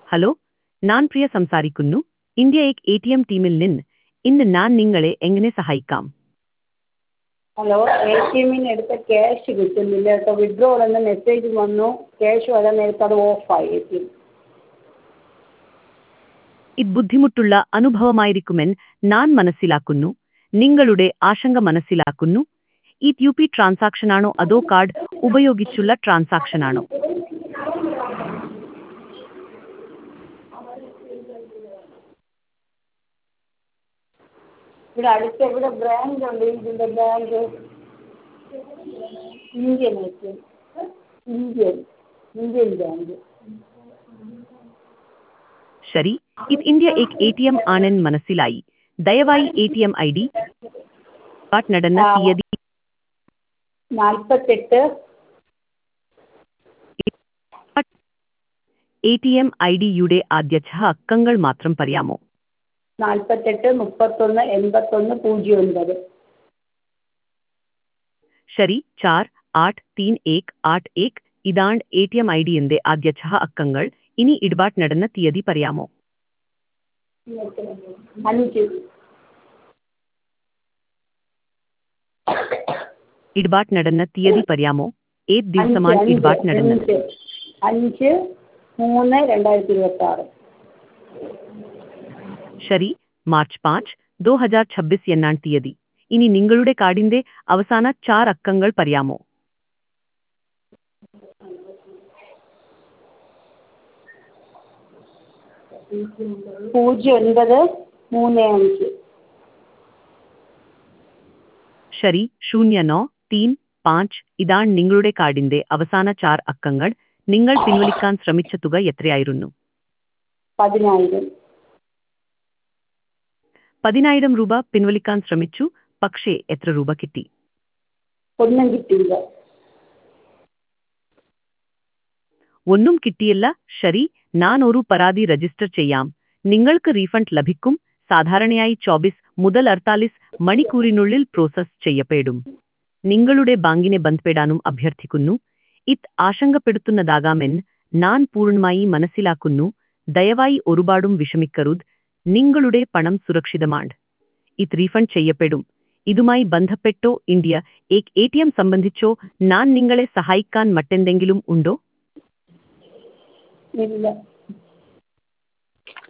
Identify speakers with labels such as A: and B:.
A: Hello ഞാൻ പ്രിയ സംസാരിക്കുന്നു India Ek A T M ടീമിൽ നിന്ന് ഇന്ന് ഞാൻ നിങ്ങളെ എങ്ങനെ സഹായിക്കാം
B: ഹലോ എ ടി എമ്മിൽ നിന്ന് എടുത്ത ക്യാഷ് കിട്ടുന്നില്ല കേട്ടോ വിഡ്രോവൽ എന്ന മെസ്സേജ് വന്നു ക്യാഷ് വരാൻ നേരത്ത് അത് ഓഫായി എ ടി എം
A: ഇത് ബുദ്ധിമുട്ടുള്ള അനുഭവമായിരിക്കുമെന്ന് ഞാൻ മനസ്സിലാക്കുന്നു നിങ്ങളുടെ ആശങ്ക മനസ്സിലാക്കുന്നു ഇത് യു പി ട്രാൻസാക്ഷനാണോ അതോ കാർഡ് ഉപയോഗിച്ചുള്ള ട്രാൻസാക്ഷനാണോ
B: ഇവിടെ അടുത്ത് എവിടെ ബ്രാഞ്ച് ഉണ്ട് ഇതിൻ്റെ bank Indian A T M Indian Indian bank
A: ശരി ഇത് India Ek A T M ആണെന്ന് മനസ്സിലായി ദയവായി A T M I D നടന്ന
B: ആ.
A: തീയതി
B: നാൽപ്പത്തെട്ട്
A: എ ടി എം ഐ ഡിയുടെ ആദ്യ ഛ അക്കങ്ങൾ മാത്രം പറയാമോ
B: നാൽപ്പത്തെട്ട് മുപ്പത്തൊന്ന് എൺപത്തൊന്ന് പൂജ്യം ഒൻപത്
A: ശരി ചാർ ആട്ട് തീൻ ഏക് ആട്ട് ഏക് ഇതാണ് എ ടി എം ഐ ഡിയുടെ ആദ്യ ഛ അക്കങ്ങൾ ഇനി ഇടപാട് നടന്ന തീയതി പറയാമോ
B: അഞ്ച്
A: ഇടപാട് നടന്ന തീയതി പറയാമോ ഏത്
B: അഞ്ച്
A: ദിവസമാണ്
B: അഞ്ച്
A: ഇടപാട് നടന്നത്
B: അഞ്ച് അഞ്ച് മൂന്ന് രണ്ടായിരത്തി ഇരുപത്തി ആറ്
A: ശരി മാർച്ച് പാഞ്ച് ദോ ഹജാർ ഛബ്ബീസ് എന്നാണ് തീയതി ഇനി നിങ്ങളുടെ കാർഡിന്റെ അവസാന ചാർ അക്കങ്ങൾ പറയാമോ
B: പൂജ്യം ഒൻപത് മൂന്ന് അഞ്ച്
A: ശരി ശൂന്യ നോ തീൻ പാഞ്ച് ഇതാണ് നിങ്ങളുടെ കാർഡിന്റെ അവസാന ചാർ അക്കങ്ങൾ നിങ്ങൾ പിൻവലിക്കാൻ ശ്രമിച്ച തുക എത്രയായിരുന്നു
B: പതിനായിരം
A: പതിനായിരം രൂപ പിൻവലിക്കാൻ ശ്രമിച്ചു പക്ഷേ എത്ര രൂപ കിട്ടി
B: ഒന്നും കിട്ടിയില്ല
A: ഒന്നും കിട്ടിയില്ല ശരി ഞാൻ ഒരു പരാതി രജിസ്റ്റർ ചെയ്യാം നിങ്ങൾക്ക് റീഫണ്ട് ലഭിക്കും സാധാരണയായി ചോബീസ് മുതൽ അർത്താലിസ് മണിക്കൂറിനുള്ളിൽ പ്രോസസ് ചെയ്യപ്പെടും നിങ്ങളുടെ ബാങ്കിനെ ബന്ധപ്പെടാനും അഭ്യർത്ഥിക്കുന്നു ഇത് ആശങ്കപ്പെടുത്തുന്നതാകാമെന്ന് ഞാൻ പൂർണ്ണമായി മനസ്സിലാക്കുന്നു ദയവായി ഒരുപാടും വിഷമിക്കരുത് നിങ്ങളുടെ പണം സുരക്ഷിതമാണ് ഇത് റീഫണ്ട് ചെയ്യപ്പെടും ഇതുമായി ബന്ധപ്പെട്ടോ India Ek A T M സംബന്ധിച്ചോ ഞാൻ നിങ്ങളെ സഹായിക്കാൻ മറ്റെന്തെങ്കിലും ഉണ്ടോ
B: ഇല്ല